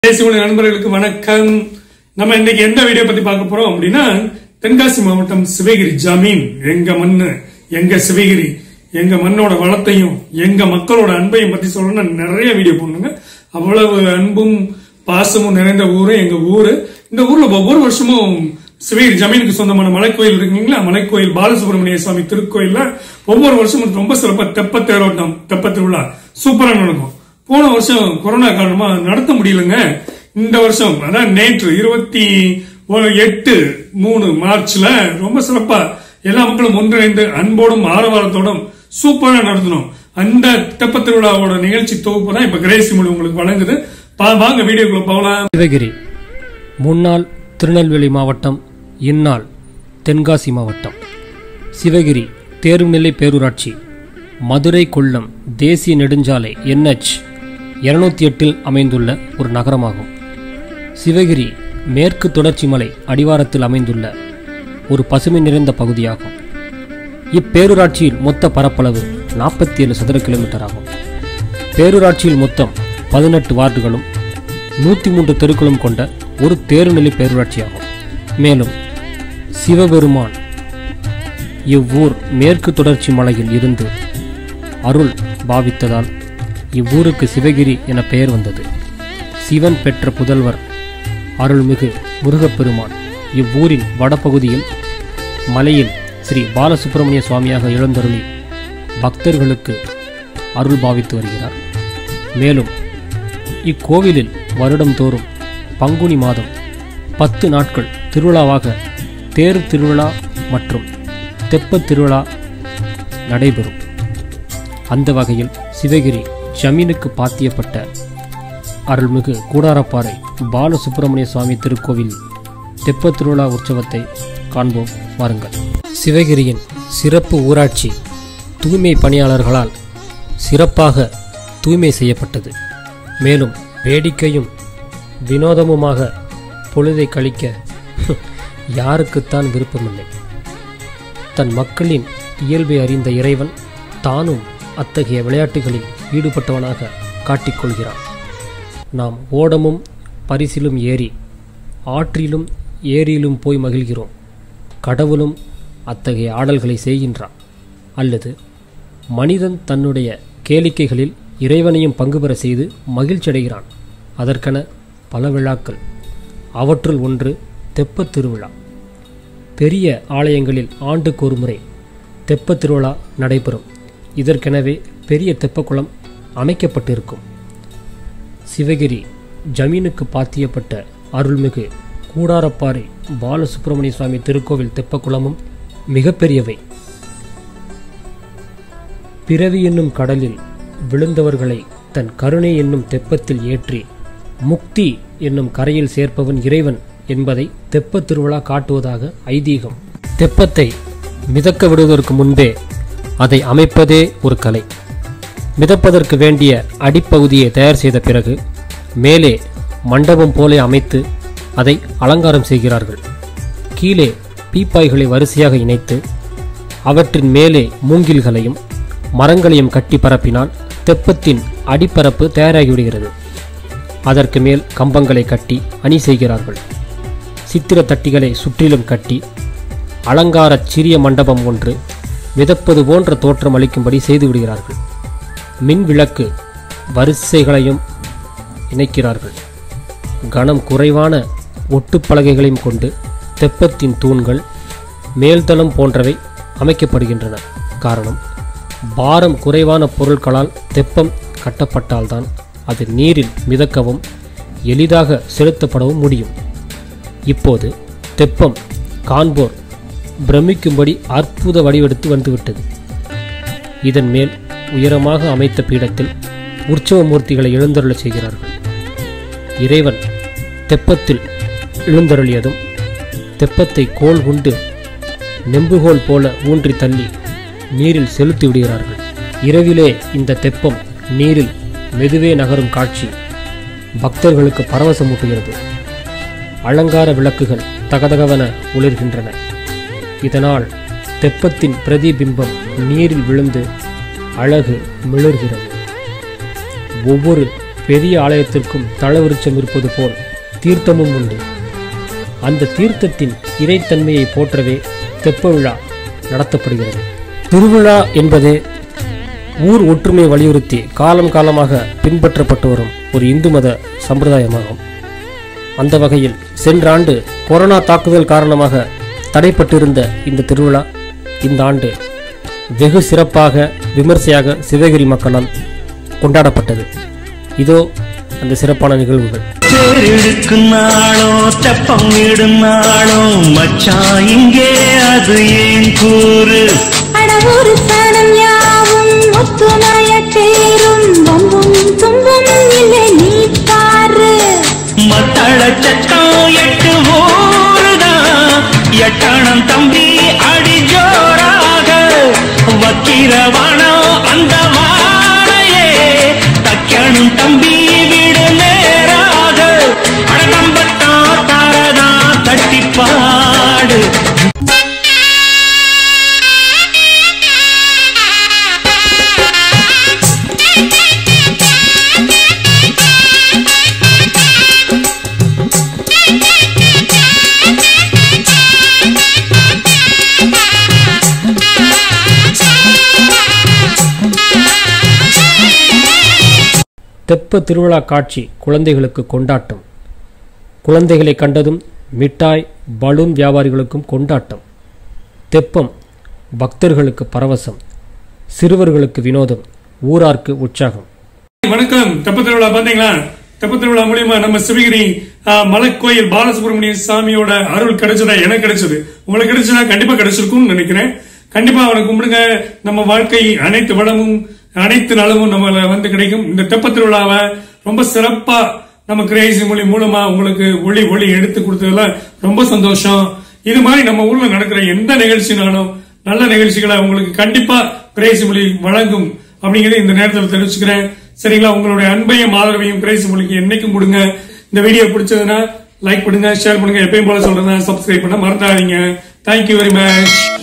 தேசிய நண்பர்களுக்கு வணக்கம் நம்ம இன்னைக்கு எந்த வீடியோ பத்தி பார்க்க போறோம் அப்படின்னா தென்காசி மாவட்டம் சிவகிரி ஜமீன் எங்க மண்ணு எங்க சிவகிரி எங்க மண்ணோட வளத்தையும் எங்க மக்களோட அன்பையும் பத்தி சொல்லணும்னு நிறைய வீடியோ போடணுங்க அவ்வளவு அன்பும் பாசமும் நிறைந்த ஊரு எங்க ஊரு இந்த ஊர்ல ஒவ்வொரு வருஷமும் சிவகிரி ஜமீனுக்கு சொந்தமான மலைக்கோயில் இருக்குங்களா மலைக்கோயில் பாலசுப்ரமணிய சுவாமி திருக்கோயில்ல ஒவ்வொரு வருஷமும் ரொம்ப சிறப்பா தெப்ப தேரோட்டம் தெப்ப திருவிழா சூப்பரா நடக்கும் போன வருஷம் கொரோனா காரணமா நடத்த முடியலங்க இந்த வருஷம் அதான் நேற்று இருபத்தி எட்டு மூணு மார்ச்ல ரொம்ப சிறப்பா எல்லா மக்களும் ஒன்றிணைந்து அன்போடும் ஆரவாரத்தோடும் சூப்பரா நடத்தணும் அந்த தெப்ப திருவிழாவோட நிகழ்ச்சி தொகுப்பு தான் இப்ப கிரேசி மொழி உங்களுக்கு வழங்குது பா- வாங்க வீடியோக்குள்ள போகலாம் சிவகிரி முன்னாள் திருநெல்வேலி மாவட்டம் இந்நாள் தென்காசி மாவட்டம் சிவகிரி தேர்வுநிலை பேரூராட்சி மதுரை கொல்லம் தேசிய நெடுஞ்சாலை என்ஹெச் இருநூத்தி எட்டில் அமைந்துள்ள ஒரு நகரமாகும் சிவகிரி மேற்கு தொடர்ச்சி மலை அடிவாரத்தில் அமைந்துள்ள ஒரு பசுமை நிறைந்த பகுதியாகும் இப்பேரூராட்சியில் மொத்த பரப்பளவு நாற்பத்தி ஏழு சதுர கிலோமீட்டர் ஆகும் பேரூராட்சியில் மொத்தம் பதினெட்டு வார்டுகளும் நூற்றி மூன்று தெருக்களும் கொண்ட ஒரு தேர்நிலை பேரூராட்சியாகும் மேலும் சிவபெருமான் இவ்வூர் மேற்கு தொடர்ச்சி மலையில் இருந்து அருள் பாவித்ததால் இவ்வூருக்கு சிவகிரி என பெயர் வந்தது சிவன் பெற்ற புதல்வர் அருள்மிகு முருகப்பெருமான் இவ்வூரின் வடபகுதியில் மலையில் ஸ்ரீ பாலசுப்பிரமணிய சுவாமியாக எழுந்தருளி பக்தர்களுக்கு அருள் பாவித்து வருகிறார் மேலும் இக்கோவிலில் வருடம்தோறும் பங்குனி மாதம் பத்து நாட்கள் திருவிழாவாக தேர் திருவிழா மற்றும் தெப்பத் திருவிழா நடைபெறும் அந்த வகையில் சிவகிரி ஜமீனுக்கு பாத்தியப்பட்ட அருள்மிகு கூடாரப்பாறை பாலசுப்பிரமணிய சுவாமி திருக்கோவில் தெப்பத் திருவிழா உற்சவத்தை காண்போம் வாருங்கள் சிவகிரியின் சிறப்பு ஊராட்சி தூய்மை பணியாளர்களால் சிறப்பாக தூய்மை செய்யப்பட்டது மேலும் வேடிக்கையும் வினோதமுமாக பொழுதை கழிக்க யாருக்குத்தான் விருப்பமில்லை தன் மக்களின் இயல்பை அறிந்த இறைவன் தானும் அத்தகைய விளையாட்டுகளில் ஈடுபட்டவனாக காட்டிக்கொள்கிறான் நாம் ஓடமும் பரிசிலும் ஏறி ஆற்றிலும் ஏரியிலும் போய் மகிழ்கிறோம் கடவுளும் அத்தகைய ஆடல்களை செய்கின்றான் அல்லது மனிதன் தன்னுடைய கேளிக்கைகளில் இறைவனையும் பங்கு பெற செய்து மகிழ்ச்சியடைகிறான் அதற்கென பல விழாக்கள் அவற்றுள் ஒன்று தெப்பத் திருவிழா பெரிய ஆலயங்களில் ஆண்டுக்கு ஒரு முறை தெப்பத் திருவிழா நடைபெறும் இதற்கெனவே பெரிய தெப்பக்குளம் அமைக்கப்பட்டிருக்கும் சிவகிரி ஜமீனுக்கு பாத்தியப்பட்ட அருள்மிகு கூடாரப்பாறை பாலசுப்பிரமணிய சுவாமி திருக்கோவில் தெப்பக்குளமும் மிகப்பெரியவை பிறவி என்னும் கடலில் விழுந்தவர்களை தன் கருணை என்னும் தெப்பத்தில் ஏற்றி முக்தி என்னும் கரையில் சேர்ப்பவன் இறைவன் என்பதை தெப்பத் திருவிழா காட்டுவதாக ஐதீகம் தெப்பத்தை மிதக்க விடுவதற்கு முன்பே அதை அமைப்பதே ஒரு கலை மிதப்பதற்கு வேண்டிய அடிப்பகுதியை தயார் செய்த பிறகு மேலே மண்டபம் போல அமைத்து அதை அலங்காரம் செய்கிறார்கள் கீழே பீப்பாய்களை வரிசையாக இணைத்து அவற்றின் மேலே மூங்கில்களையும் மரங்களையும் கட்டி பரப்பினால் தெப்பத்தின் அடிப்பரப்பு தயாராகிவிடுகிறது அதற்கு மேல் கம்பங்களை கட்டி அணி செய்கிறார்கள் சித்திர தட்டிகளை சுற்றிலும் கட்டி அலங்கார சிறிய மண்டபம் ஒன்று மிதப்பது போன்ற தோற்றம் அளிக்கும்படி செய்து விடுகிறார்கள் மின் விளக்கு வரிசைகளையும் இணைக்கிறார்கள் கனம் குறைவான ஒட்டுப்பலகைகளையும் கொண்டு தெப்பத்தின் தூண்கள் மேல்தளம் போன்றவை அமைக்கப்படுகின்றன காரணம் பாரம் குறைவான பொருட்களால் தெப்பம் கட்டப்பட்டால்தான் அது நீரில் மிதக்கவும் எளிதாக செலுத்தப்படவும் முடியும் இப்போது தெப்பம் காண்போர் பிரமிக்கும்படி அற்புத வடிவெடுத்து வந்துவிட்டது இதன் மேல் உயரமாக அமைத்த பீடத்தில் உற்சவ மூர்த்திகளை எழுந்தருளச் செய்கிறார்கள் இறைவன் தெப்பத்தில் எழுந்தருளியதும் தெப்பத்தை கோல் உண்டு நெம்புகோல் போல ஊன்றி தள்ளி நீரில் செலுத்தி விடுகிறார்கள் இரவிலே இந்த தெப்பம் நீரில் மெதுவே நகரும் காட்சி பக்தர்களுக்கு பரவசமூட்டுகிறது அலங்கார விளக்குகள் தகதகவென ஒளிர்கின்றன இதனால் தெப்பத்தின் பிரதிபிம்பம் நீரில் விழுந்து அழகு மிளர்கிறது ஒவ்வொரு பெரிய ஆலயத்திற்கும் தளவிருச்சம் இருப்பது போல் தீர்த்தமும் உண்டு அந்த தீர்த்தத்தின் இறைத்தன்மையை போற்றவே தெப்ப விழா நடத்தப்படுகிறது திருவிழா என்பது ஊர் ஒற்றுமை வலியுறுத்தி காலம் காலமாக பின்பற்றப்பட்டு வரும் ஒரு இந்து மத சம்பிரதாயமாகும் அந்த வகையில் சென்ற ஆண்டு கொரோனா தாக்குதல் காரணமாக தடைப்பட்டிருந்த இந்த திருவிழா இந்த ஆண்டு வெகு சிறப்பாக விமர்சையாக சிவகிரி மக்களால் கொண்டாடப்பட்டது இதோ அந்த சிறப்பான நிகழ்வுகள் தேரெடுக்கும் நாளோ தெப்பம் விடும் நாளோ மச்சான் இங்கே அது ஏன் கூறு அடவொரு சனம் யாவும் ஒத்துணைய தேரும் வம்பும் தும்பும் இல்லை நீ பாரு மத்தள சட்டம் எட்டு ஊருதான் எட்டணம் தம்பி அடி ஜோராக வக்கிரவானோ அந்த வாழையே தக்கணும் தம்பி விடு நேராக அடகம்பத்தா தாரதா தட்டிப்பாடு தெப்ப திருவிழா காட்சி குழந்தைகளுக்கு கொண்டாட்டம் குழந்தைகளை கண்டதும் மிட்டாய் பலூன் வியாபாரிகளுக்கும் கொண்டாட்டம் தெப்பம் பக்தர்களுக்கு பரவசம் சிறுவர்களுக்கு வினோதம் ஊரார்க்கு உற்சாகம் வணக்கம் தெப்ப திருவிழா பாத்தீங்களா தெப்ப திருவிழா மூலியமா நம்ம சிவகிரி ஆ, மலைக்கோயில் பாலசுப்ரமணிய சாமியோட அருள் கிடைச்சதா எனக்கு கிடைச்சது உங்களுக்கு கிடைச்சதா கண்டிப்பா கிடைச்சிருக்கும்னு நினைக்கிறேன் கண்டிப்பா அவனை கும்பிடுங்க நம்ம வாழ்க்கை அனைத்து வளமும் அனைத்து நலமும் நம்ம வந்து கிடைக்கும் இந்த தெப்ப திருவிழாவை ரொம்ப சிறப்பா நம்ம கிரேசி மொழி மூலமா உங்களுக்கு ஒளி ஒளி எடுத்து கொடுத்ததுல ரொம்ப சந்தோஷம் இது மாதிரி நம்ம ஊர்ல நடக்கிற எந்த நிகழ்ச்சினாலும் நல்ல நிகழ்ச்சிகளை உங்களுக்கு கண்டிப்பா கிரேசி மொழி வழங்கும் அப்படிங்கறத இந்த நேரத்தில் தெரிவிச்சுக்கிறேன் சரிங்களா உங்களுடைய அன்பையும் ஆதரவையும் கிரேசி மொழிக்கு என்னைக்கும் கொடுங்க இந்த வீடியோ பிடிச்சதுன்னா லைக் பண்ணுங்க ஷேர் பண்ணுங்க எப்பயும் போல சொல்றேன் சப்ஸ்கிரைப் பண்ண மறந்துடாதீங்க தேங்க்யூ வெரி மச்